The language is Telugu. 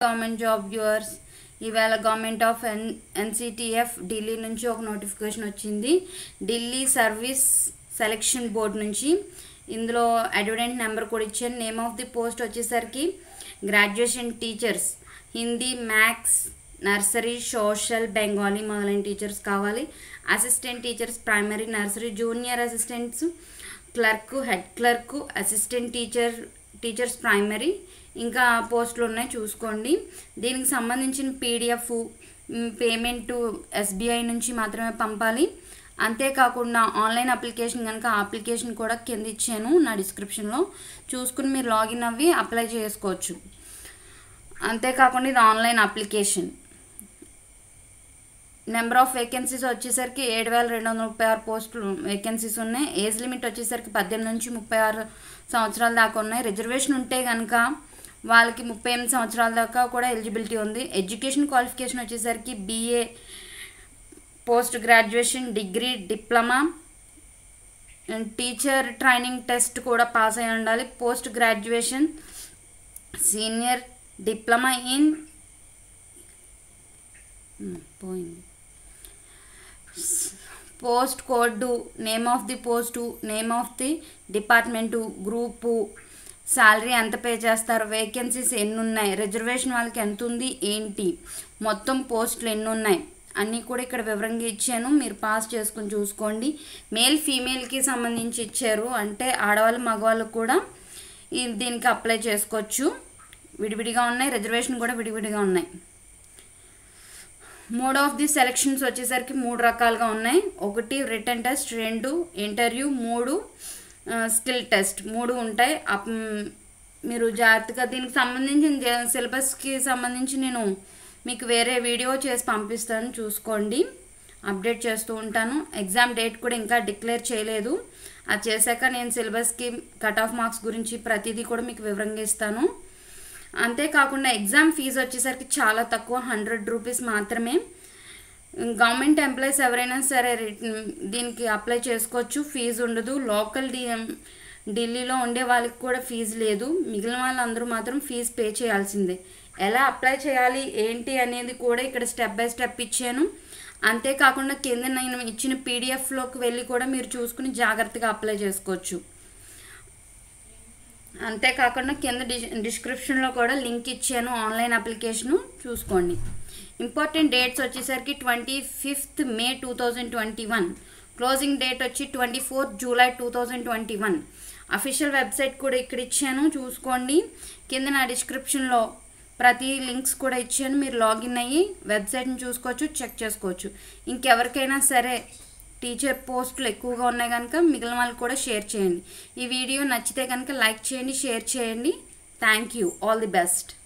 గవర్నమెంట్ జాబ్ వ్యూవర్స్ ఈవేళ government of N NCT of Delhi నుంచి ఒక నోటిఫికేషన్ వచ్చింది ఢిల్లీ సర్వీస్ సెలక్షన్ బోర్డ్ నుంచి ఇందులో అడ్వర్టైజ్ నెంబర్ కూడా ఇచ్చాను నేమ్ ఆఫ్ ది పోస్ట్ వచ్చేసరికి graduation teachers Hindi maths nursery social Bengali మొదలైన టీచర్స్ కావాలి assistant teachers primary nursery junior assistants clerk head clerk assistant teacher teachers primary ఇంకా పోస్టులు ఉన్నాయి చూసుకోండి దీనికి సంబంధించిన పీడిఎఫ్ పేమెంట్ ఎస్బీఐ నుంచి మాత్రమే పంపాలి అంతేకాకుండా ఆన్లైన్ అప్లికేషన్ కనుక అప్లికేషన్ కూడా కింద ఇచ్చాను నా డిస్క్రిప్షన్లో చూసుకుని మీరు లాగిన్ అవ్వి అప్లై చేసుకోవచ్చు అంతేకాకుండా ఇది online application number of vacancies వచ్చేసరికి ఏడు వేల రెండు వందల ముప్పై ఆరు పోస్టులు వేకెన్సీస్ ఉన్నాయి ఏజ్ లిమిట్ వచ్చేసరికి పద్దెనిమిది నుంచి ముప్పై ఆరు సంవత్సరాల దాకా ఉన్నాయి రిజర్వేషన్ ఉంటే కనుక వాళ్ళకి ముప్పై ఎనిమిది సంవత్సరాల దాకా కూడా ఎలిజిబిలిటీ ఉంది ఎడ్యుకేషన్ క్వాలిఫికేషన్ వచ్చేసరికి BA post graduation degree diploma teacher training test కూడా పాస్ అయి ఉండాలి post graduation senior diploma in పోయింది post code name of the post name of the department group salary ఎంత పే చేస్తారు వేకెన్సీస్ ఎన్ని ఉన్నాయి రిజర్వేషన్ వాళ్ళకి ఎంత ఉంది ఏంటి మొత్తం పోస్టులు ఎన్ని ఉన్నాయి అన్నీ కూడా ఇక్కడ వివరంగా ఇచ్చాను మీరు పాస్ చేసుకుని చూసుకోండి మేల్ ఫీమేల్కి సంబంధించి ఇచ్చారు అంటే ఆడవాళ్ళు మగవాళ్ళు కూడా ఈ దీనికి అప్లై చేసుకోవచ్చు విడివిడిగా ఉన్నాయి రిజర్వేషన్ కూడా విడివిడిగా ఉన్నాయి మోడ్ ఆఫ్ ది సెలక్షన్స్ వచ్చేసరికి మూడు రకాలుగా ఉన్నాయి ఒకటి రిటర్న్ టెస్ట్ రెండు ఇంటర్వ్యూ మూడు స్కిల్ టెస్ట్ మూడు ఉంటాయి అప్ మీరు జాగ్రత్తగా దీనికి సంబంధించిన సిలబస్కి సంబంధించి నేను మీకు వేరే వీడియో చేసి పంపిస్తాను చూసుకోండి అప్డేట్ చేస్తూ ఉంటాను ఎగ్జామ్ డేట్ కూడా ఇంకా డిక్లేర్ చేయలేదు అది చేశాక నేను సిలబస్కి కట్ ఆఫ్ మార్క్స్ గురించి ప్రతిదీ కూడా మీకు వివరంగా ఇస్తాను అంతేకాకుండా ఎగ్జామ్ ఫీజు వచ్చేసరికి చాలా తక్కువ హండ్రెడ్ రూపీస్ మాత్రమే గవర్నమెంట్ ఎంప్లాయీస్ ఎవరైనా సరే దీనికి అప్లై చేసుకోవచ్చు ఫీజు ఉండదు లోకల్ డి ఢిల్లీలో ఉండే వాళ్ళకి కూడా ఫీజు లేదు మిగిలిన వాళ్ళందరూ మాత్రం ఫీజు పే చేయాల్సిందే ఎలా అప్లై చేయాలి ఏంటి అనేది కూడా ఇక్కడ స్టెప్ బై స్టెప్ ఇచ్చాను అంతేకాకుండా కింద నేను ఇచ్చిన పీడిఎఫ్లోకి వెళ్ళి కూడా మీరు చూసుకుని జాగ్రత్తగా అప్లై చేసుకోవచ్చు అంతేకాకుండా కింద డి డిస్క్రిప్షన్లో కూడా లింక్ ఇచ్చాను ఆన్లైన్ అప్లికేషను చూసుకోండి ఇంపార్టెంట్ డేట్స్ వచ్చేసరికి twenty fifth May two thousand twenty one closing date వచ్చి twenty fourth July two thousand twenty one official website కూడా ఇక్కడ ఇచ్చాను చూసుకోండి కింద నా డిస్క్రిప్షన్లో ప్రతి లింక్స్ కూడా ఇచ్చాను మీరు లాగిన్ అయ్యి వెబ్సైట్ని చూసుకోవచ్చు చెక్ చేసుకోవచ్చు ఇంకెవరికైనా సరే టీచర్ పోస్టులు ఎక్కువగా ఉన్నాయి కనుక మిగిలిన వాళ్ళు కూడా షేర్ చేయండి ఈ వీడియో నచ్చితే కనుక లైక్ చేయండి షేర్ చేయండి thank you all the best